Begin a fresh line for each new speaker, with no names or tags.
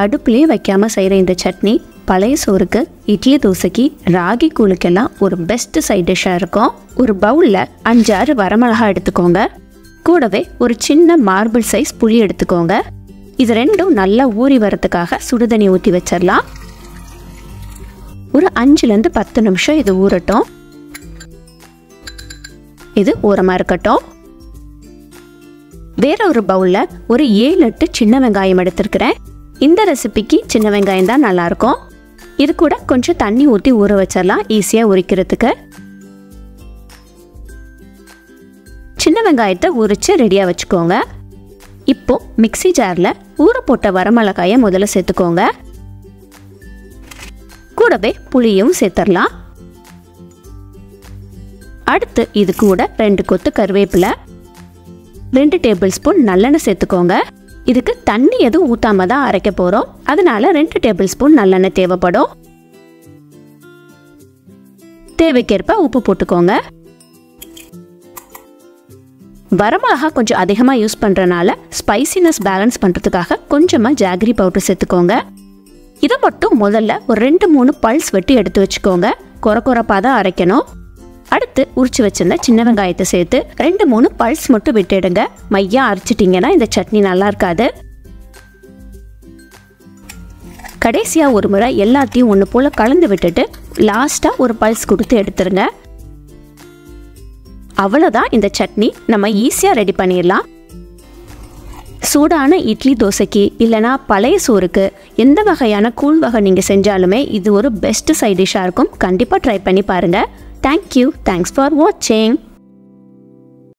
அடுப்புலேயே வைக்காமல் செய்கிற இந்த சட்னி பழைய சோறுக்கு இட்லி தோசைக்கு ராகி கூழுக்கெல்லாம் ஒரு பெஸ்ட் சைட் டிஷ்ஷாக இருக்கும் ஒரு பவுலில் அஞ்சாறு வரமிளகா எடுத்துக்கோங்க கூடவே ஒரு சின்ன மார்பிள் சைஸ் புளி எடுத்துக்கோங்க இது ரெண்டும் நல்லா ஊறி வரதுக்காக சுடுதண்ணி ஊற்றி வச்சிடலாம் ஒரு அஞ்சுலேருந்து பத்து நிமிஷம் இது ஊறட்டும் இது ஓரமாக இருக்கட்டும் வேற ஒரு பவுலில் ஒரு ஏழு எட்டு சின்ன வெங்காயம் எடுத்திருக்கிறேன் இந்த ரெசிபிக்கு சின்ன வெங்காயம் தான் நல்லாயிருக்கும் இது கூட கொஞ்சம் தண்ணி ஊற்றி ஊற வச்சிடலாம் ஈஸியாக உரிக்கிறதுக்கு சின்ன வெங்காயத்தை உரித்து ரெடியாக வச்சுக்கோங்க இப்போ மிக்ஸி ஜாரில் ஊற போட்ட வரமிளகாயை முதல்ல சேர்த்துக்கோங்க கூடவே புளியும் சேர்த்துடலாம் அடுத்து இது கூட ரெண்டு கொத்து கருவேப்பிலை ரெண்டு டேபிள் ஸ்பூன் நல்லெண்ணெய் சேர்த்துக்கோங்க இதுக்கு தண்ணி எதுவும் ஊத்தாம தான் அரைக்க போறோம் அதனால ரெண்டு டேபிள் ஸ்பூன் நல்லெண்ணெய் தேவைப்படும் தேவைக்கேற்ப உப்பு போட்டுக்கோங்க வரமிளகா கொஞ்சம் அதிகமாக யூஸ் பண்ணுறனால ஸ்பைசினஸ் பேலன்ஸ் பண்ணுறதுக்காக கொஞ்சமாக ஜாகரி பவுடர் சேர்த்துக்கோங்க இதை மட்டும் முதல்ல ஒரு ரெண்டு மூணு பல்ஸ் வெட்டி எடுத்து வச்சுக்கோங்க குறை குறைப்பாக தான் அரைக்கணும் அடுத்து உரிச்சு வச்சிருந்த சின்ன வெங்காயத்தை சேர்த்து ரெண்டு மூணு பல்ஸ் மட்டும் விட்டுடுங்க மையா அரைச்சிட்டிங்கன்னா இந்த சட்னி நல்லா இருக்காது கடைசியாக ஒரு முறை எல்லாத்தையும் ஒன்று போல் கலந்து விட்டுட்டு லாஸ்ட்டாக ஒரு பல்ஸ் கொடுத்து எடுத்துருங்க அவ்வளோதான் இந்த சட்னி நம்ம ஈஸியாக ரெடி பண்ணிடலாம் சூடான இட்லி தோசைக்கு இல்லைனா பழைய சோறுக்கு எந்த வகையான கூழ் வகை நீங்கள் செஞ்சாலுமே இது ஒரு பெஸ்ட் சைட் டிஷ்ஷாக இருக்கும் கண்டிப்பாக ட்ரை பண்ணி பாருங்கள் தேங்க்யூ தேங்க்ஸ் ஃபார் வாட்சிங்